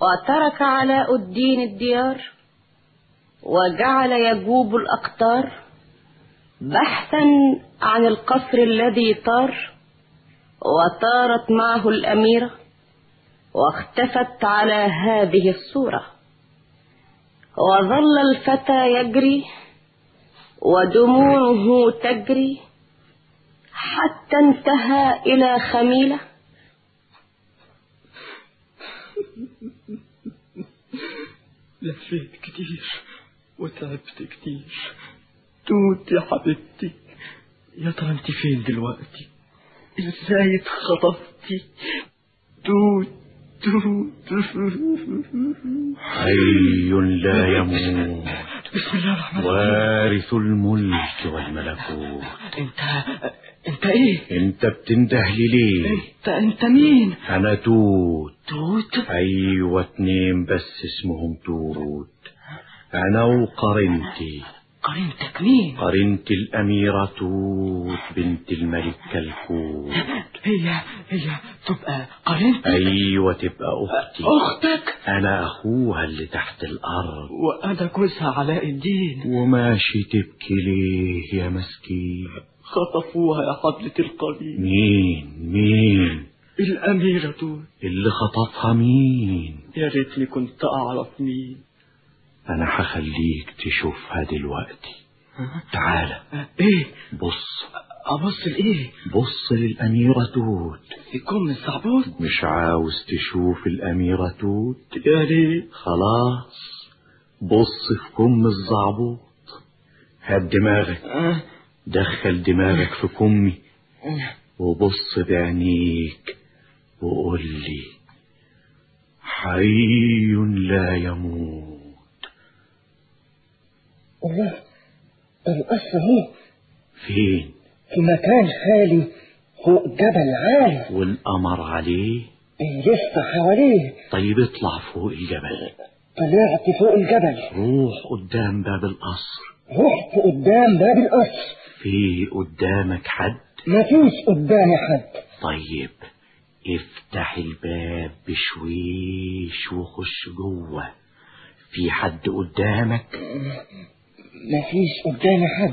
وترك علاء الدين الديار وجعل يجوب الأقطار بحثا عن القصر الذي طار وطارت معه الأميرة واختفت على هذه الصورة وظل الفتى يجري ودموعه تجري حتى انتهى إلى خميلة لفيت كتير وتعبت كتير توت يا حبيبتي يا ترى انت فين دلوقتي ازاي اتخطفتي توت توت حي لا يموت بسم الله الرحمن الرحيم وارث الملك والملكوت انت انت ايه انت بتنده لي ليه انت انت مين انا توت توت ايوه اتنين بس اسمهم توت انا وقرنتي قرينتك مين قرنت الاميرة توت بنت الملك كلكوت هي هي تبقى قرينتك ايوه تبقى اختي اختك انا اخوها اللي تحت الارض وانا جوزها علاء الدين وماشي تبكي ليه يا مسكين خطفوها يا حضرة القبيل مين مين الأميرة توت اللي خطفها مين يا ريتني كنت أعرف مين انا هخليك تشوفها دلوقتي تعالى ايه بص ابص لايه بص للأميرة توت في كم الصعبوط مش عاوز تشوف الأميرة توت يا ريت خلاص بص في كم الزعبوط هات دماغك آه. دخل دماغك في كمي آه. وبص بعينيك وقول لي حي لا يموت الله القصر هو فين في مكان خالي فوق جبل عالي والقمر عليه بيلف حواليه طيب اطلع فوق الجبل طلعت فوق الجبل روح قدام باب القصر رحت قدام باب القصر في قدامك حد مفيش قدامي حد طيب افتح الباب بشويش وخش جوه في حد قدامك مفيش قدامي حد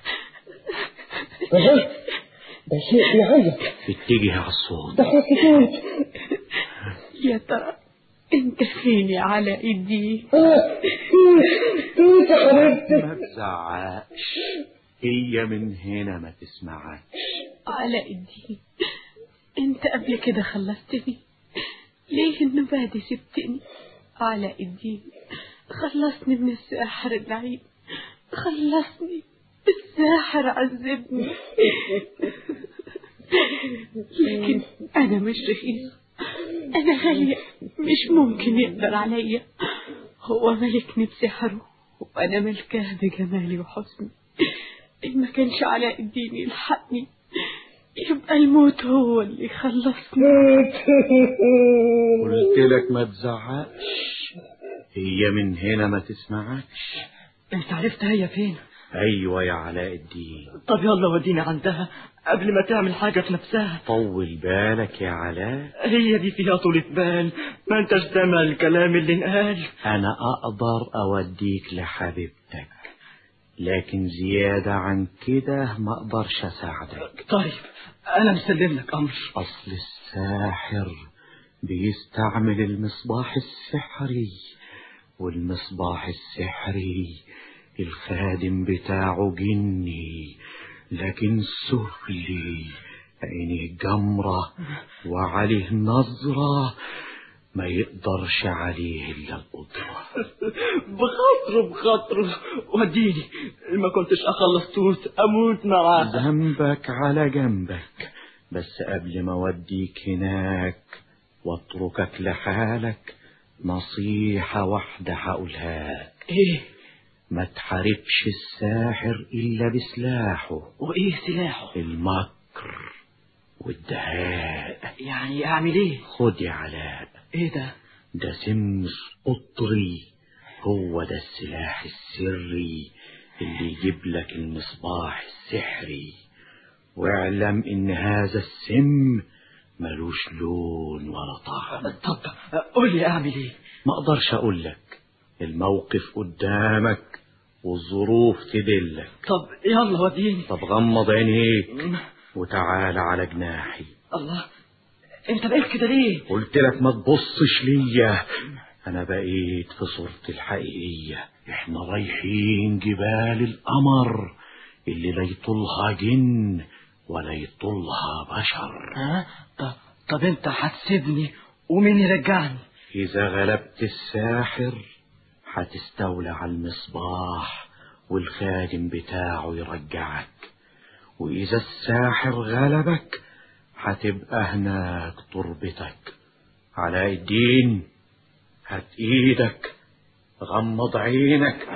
اهو ده شيء بيعيط اتجه على الصوت ده خطوط يا ترى انت فين يا علاء الدين اه توت يا حبيبتي ما تزعقش هي من هنا ما تسمعكش علاء الدين انت قبل كده خلصتني ليه النباة دي سبتني علاء الدين خلصني من الساحر اللعين خلصني الساحر عذبني لكن انا مش رخيصة انا غالية مش ممكن يقدر عليا هو ملكني بسحره وانا ملكاه بجمالي وحسني ان ما كانش علاء الدين يلحقني يبقى الموت هو اللي يخلصني قلت لك ما تزعقش هي من هنا ما تسمعكش انت عرفت هي فين ايوه يا علاء الدين طب يلا وديني عندها قبل ما تعمل حاجة في نفسها طول بالك يا علاء هي دي فيها طولة بال ما انتش سامع الكلام اللي انقال انا اقدر اوديك لحبيبتك لكن زيادة عن كده ما اقدرش اساعدك طيب انا مسلم لك امر اصل الساحر بيستعمل المصباح السحري والمصباح السحري الخادم بتاعه جني لكن سهلي عينيه جمرة وعليه نظرة ما يقدرش عليه إلا القدرة بخاطره بخاطره وديني ما كنتش اخلص توت اموت معاه ذنبك على جنبك بس قبل ما اوديك هناك واتركك لحالك نصيحة واحدة هقولها لك. ايه ما تحاربش الساحر إلا بسلاحه وايه سلاحه المكر والدهاء يعني اعمل ايه خد يا علاء ايه ده ده سم قطري هو ده السلاح السري اللي يجيب لك المصباح السحري واعلم ان هذا السم ملوش لون ولا طعم طب قول لي اعمل ايه ما اقدرش اقول لك الموقف قدامك والظروف تدلك طب يلا وديني طب غمض عينيك وتعال على جناحي الله انت بقيت كده ليه قلت لك ما تبصش ليا انا بقيت في صورتي الحقيقية احنا رايحين جبال القمر اللي لا يطولها جن ولا يطولها بشر ها طب, طب انت هتسيبني ومين يرجعني اذا غلبت الساحر هتستولى على المصباح والخادم بتاعه يرجعك واذا الساحر غلبك هتبقى هناك تربتك علاء الدين هات ايدك غمض عينك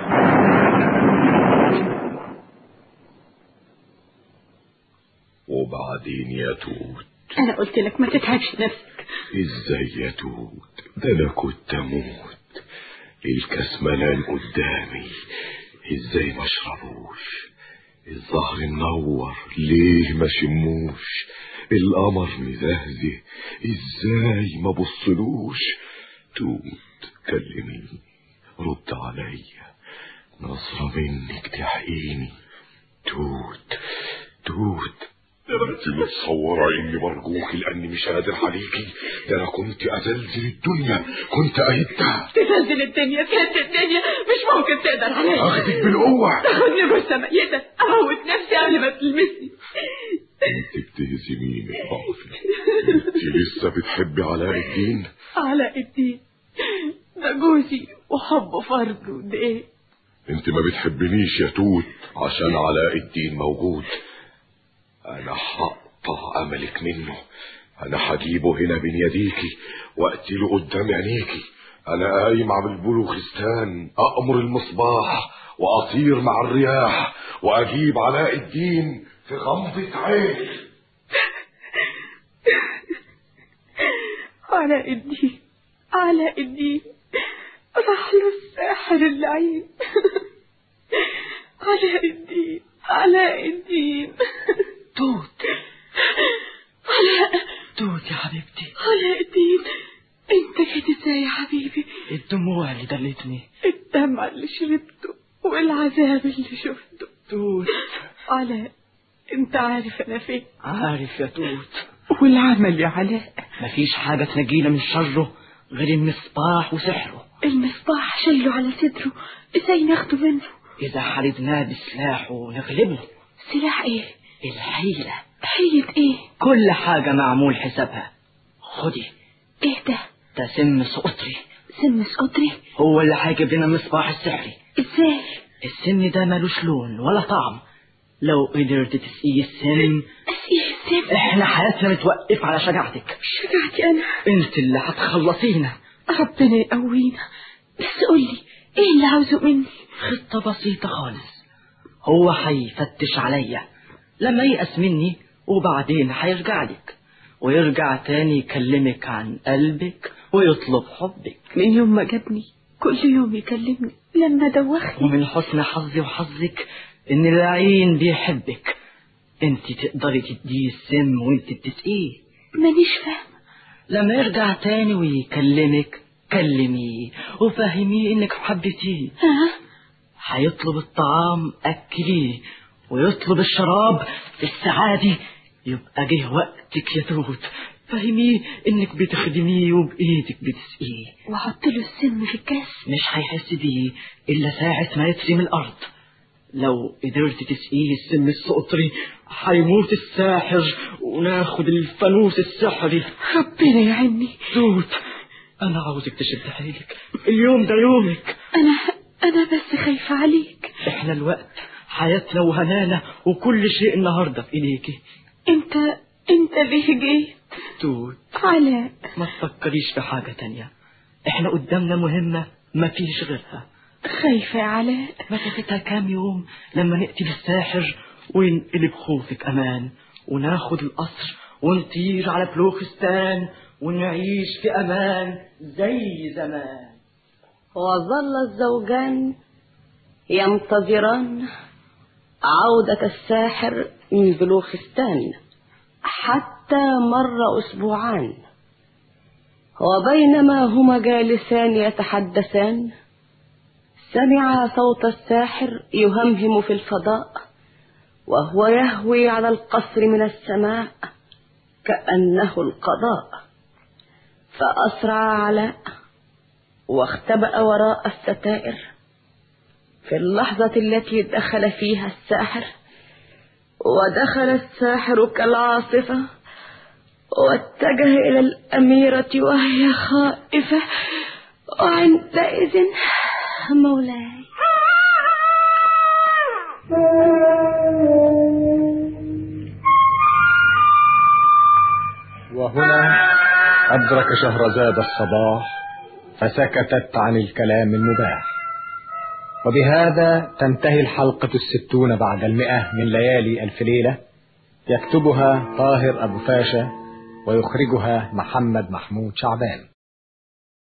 وبعدين يا توت أنا قلت لك ما تتعبش نفسك ازاي يا توت ده انا كنت اموت الكاس ملان قدامي ازاي ما اشربوش الظهر منور ليه ما شموش القمر مزهزه ازاي ما بصلوش توت كلميني رد عليا نظرة منك تحقيني توت توت ده انت متصورة اني برجوكي لاني مش قادر عليكي ده انا كنت ازلزل الدنيا كنت اهدها تزلزل الدنيا تهد الدنيا مش ممكن تقدر عليا اخدك بالقوة تاخدني جثة ميتة أموت نفسي قبل ما تلمسني انت بتهزميني ضعفي انت لسه بتحبي علاء الدين علاء الدين ده جوزي وحبه فرض ودين انت ما بتحبنيش يا توت عشان علاء الدين موجود انا هقطع املك منه انا هجيبه هنا بين يديكي واقتله قدام عينيكي انا قايم على البلوخستان امر المصباح واطير مع الرياح واجيب علاء الدين في غمضة عين علاء الدين علاء الدين راح له الساحر اللعين علاء الدين علاء الدين توت علاء توت يا حبيبتي علاء الدين انت جيت ازاي يا حبيبي الدموع اللي دلتني الدمع اللي شربته والعذاب اللي شفته توت علاء انت عارف انا فين عارف يا توت والعمل يا علاء مفيش حاجة تنجينا من شره غير المصباح وسحره المصباح شله على صدره ازاي ناخده منه إذا حاربناه بسلاحه نغلبه سلاح ايه الحيلة حيلة ايه كل حاجة معمول حسابها خدي ايه ده ده سم سقطري سم سقطري هو اللي هيجيب لنا المصباح السحري ازاي السم ده ملوش لون ولا طعم لو قدرت تسقيه السم اسقيه السم احنا حياتنا متوقف على شجاعتك شجعتي انا انت اللي هتخلصينا ربنا يقوينا بس قولي ايه اللي عاوزه مني خطة بسيطة خالص هو هيفتش عليا لما ييأس مني وبعدين هيرجع لك ويرجع تاني يكلمك عن قلبك ويطلب حبك من يوم ما جابني كل يوم يكلمني لما دوخني ومن حسن حظي وحظك ان العين بيحبك انت تقدري تديه السم وانت بتسقيه مانيش فاهمة لما يرجع تاني ويكلمك كلميه وفهميه انك حبيتيه ها هيطلب الطعام أكليه ويطلب الشراب في السعادة يبقى جه وقتك يا توت فهميه انك بتخدميه وبايدك بتسقيه واحط له السم في الكاس مش هيحس بيه الا ساعة ما يتري من الارض لو قدرت تسقيه السم السقطري هيموت الساحر وناخد الفانوس السحري ربنا يعيني توت انا عاوزك تشد حيلك اليوم ده يومك انا انا بس خايفة عليك احنا الوقت حياتنا وهنانا وكل شيء النهارده في ايديكي انت انت ليه جيت توت علاء ما تفكريش في حاجة تانية احنا قدامنا مهمة ما فيش غيرها خايفة يا علاء مسافتها كام يوم لما نقتل الساحر وينقلب خوفك امان وناخد القصر ونطير على بلوخستان ونعيش في امان زي زمان وظل الزوجان ينتظران عودة الساحر من بلوخستان حتى مر أسبوعان وبينما هما جالسان يتحدثان سمع صوت الساحر يهمهم في الفضاء وهو يهوي على القصر من السماء كأنه القضاء فأسرع علاء واختبأ وراء الستائر في اللحظة التي دخل فيها الساحر ودخل الساحر كالعاصفة واتجه إلى الأميرة وهي خائفة وعندئذ مولاي وهنا أدرك شهرزاد الصباح فسكتت عن الكلام المباح وبهذا تنتهي الحلقة الستون بعد المئة من ليالي ألف ليلة يكتبها طاهر أبو فاشا ويخرجها محمد محمود شعبان